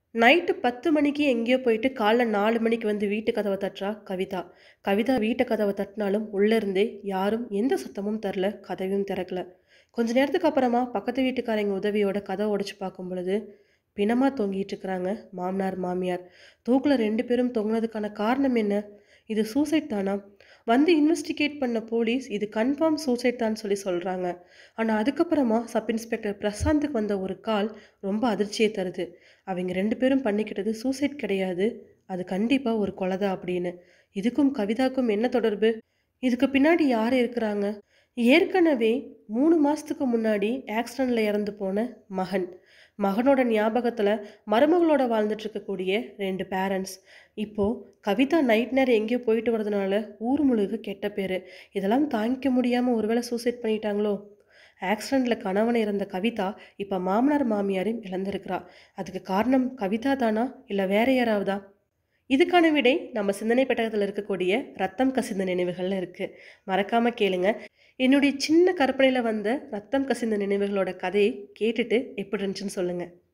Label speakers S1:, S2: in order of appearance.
S1: Night 10 மணிக்கு எங்கேயோ போயிட்டு காலைல 4 மணிக்கு வந்து வீட்டு கதவ தட்டுறா கவிதா. கவிதா வீட்டு கதவ தட்டுனாலும் உள்ள இருந்தே யாரும் எந்த சத்தமும் தரல, கதவையும் திறக்கல. கொஞ்ச நேரத்துக்கு அப்புறமா பக்கத்து வீட்டுக்காரங்க உதவியோட கதவ உடைச்சு பார்க்கும் பொழுது, பிணமா தொங்கிட்டு இருக்கிறாங்க மாமனார், மாமியார். தூக்குல 2 பேரும் தொங்குனதுக்கான காரணம் என்ன? இது சூசைட் தானா? வந்து இன்வெஸ்டிகேட் பண்ண போலீஸ் இது கன்ஃபார்ம் சூசைட் தான் சொல்லி சொல்றாங்க. ஆனா அதுக்கப்புறமா சப் இன்ஸ்பெக்டர் பிரசாந்துக்கு வந்த ஒரு கால் ரொம்ப அதிர்ச்சிய தருது. அவைங்க 2 பேரும் பண்ணிக்கிட்டது சூசைட் கிடையாது. அது கண்டிப்பா ஒரு கொலை தான் அப்படின்னு. இதுக்கும் கவிதாக்கும் என்ன தொடர்பு? இதுக்கு பின்னாடி யார் இருக்கிறாங்க? ஏற்கனவே 3 மாசத்துக்கு முன்னாடி ஆக்சிடென்ட்ல இறந்து போன மகன். மகனோட ஞாபகத்துல மருமகளோட வாழ்ந்துட்டு இருக்கக்கூடிய 2 பேரண்ட்ஸ். இப்போ கவிதா நைட் நேரம் எங்கேயோ போயிட்டு வரதுனால ஊர் முழுக்க கெட்ட பேரு. இதெல்லாம் தாங்கிக்க முடியாம ஒருவேளை சூசைட் பண்ணிட்டாங்களோ? ஆக்சிடென்ட்ல கணவன் இறந்த கவிதா இப்ப மாமனார், மாமியாரையும் இழந்திருக்கிறா. அதுக்கு காரணம் கவிதா தானா? இல்ல வேற யாராவதா? இதுக்கான விடை நம்ம சிந்தனை பெட்டகத்துல இருக்கக்கூடிய ரத்தம் கசிந்த நினைவுகள்ல இருக்கு. மறக்காம கேளுங்க. என்னுடைய சின்ன கற்பனையில வந்த ரத்தம் கசிந்த நினைவுகளோட கதையை கேட்டுட்டு எப்படி இருந்துச்சுன்னு சொல்லுங்க.